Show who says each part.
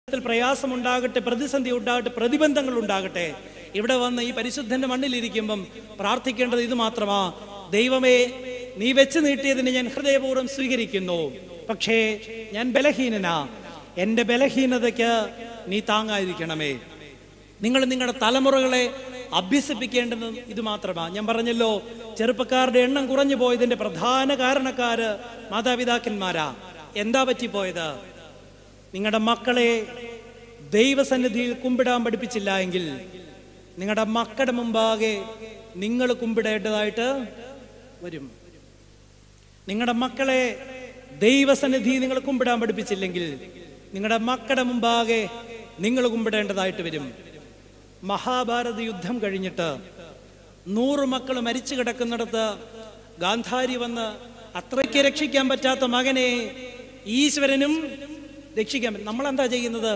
Speaker 1: ജീവിതത്തിൽ പ്രയാസമുണ്ടാകട്ടെ പ്രതിസന്ധി ഉണ്ടാകട്ടെ പ്രതിബന്ധങ്ങൾ ഉണ്ടാകട്ടെ ഇവിടെ വന്ന് ഈ പരിശുദ്ധന്റെ മണ്ണിലിരിക്കുമ്പം പ്രാർത്ഥിക്കേണ്ടത് ഇത് മാത്രമാ ദൈവമേ നീ വെച്ച് നീട്ടിയതിനെ ഞാൻ ഹൃദയപൂർവ്വം സ്വീകരിക്കുന്നു പക്ഷേ ഞാൻ ബലഹീനനാ എൻ്റെ ബലഹീനതയ്ക്ക് നീ താങ്ങാതിരിക്കണമേ നിങ്ങൾ നിങ്ങളുടെ തലമുറകളെ അഭ്യസിപ്പിക്കേണ്ടത് ഇത് മാത്രമാണ് ഞാൻ പറഞ്ഞല്ലോ ചെറുപ്പക്കാരുടെ എണ്ണം കുറഞ്ഞു പോയതിന്റെ പ്രധാന കാരണക്കാര് മാതാപിതാക്കന്മാരാ എന്താ പറ്റിപ്പോയത് നിങ്ങളുടെ മക്കളെ ദൈവസന്നിധിയിൽ കുമ്പിടാൻ പഠിപ്പിച്ചില്ല എങ്കിൽ നിങ്ങളുടെ മക്കളുടെ മുമ്പാകെ നിങ്ങൾ കുമ്പിടേണ്ടതായിട്ട് വരും നിങ്ങളുടെ മക്കളെ ദൈവസന്നിധി നിങ്ങൾ കുമ്പിടാൻ പഠിപ്പിച്ചില്ലെങ്കിൽ നിങ്ങളുടെ മക്കളുടെ മുമ്പാകെ നിങ്ങൾ കുമ്പിടേണ്ടതായിട്ട് വരും മഹാഭാരത യുദ്ധം കഴിഞ്ഞിട്ട് നൂറ് മക്കൾ മരിച്ചു കിടക്കുന്നിടത്ത് ഗാന്ധാരി വന്ന് അത്രയ്ക്ക് രക്ഷിക്കാൻ പറ്റാത്ത മകനെ ഈശ്വരനും രക്ഷിക്കാൻ പറ്റും നമ്മളെന്താ ചെയ്യുന്നത്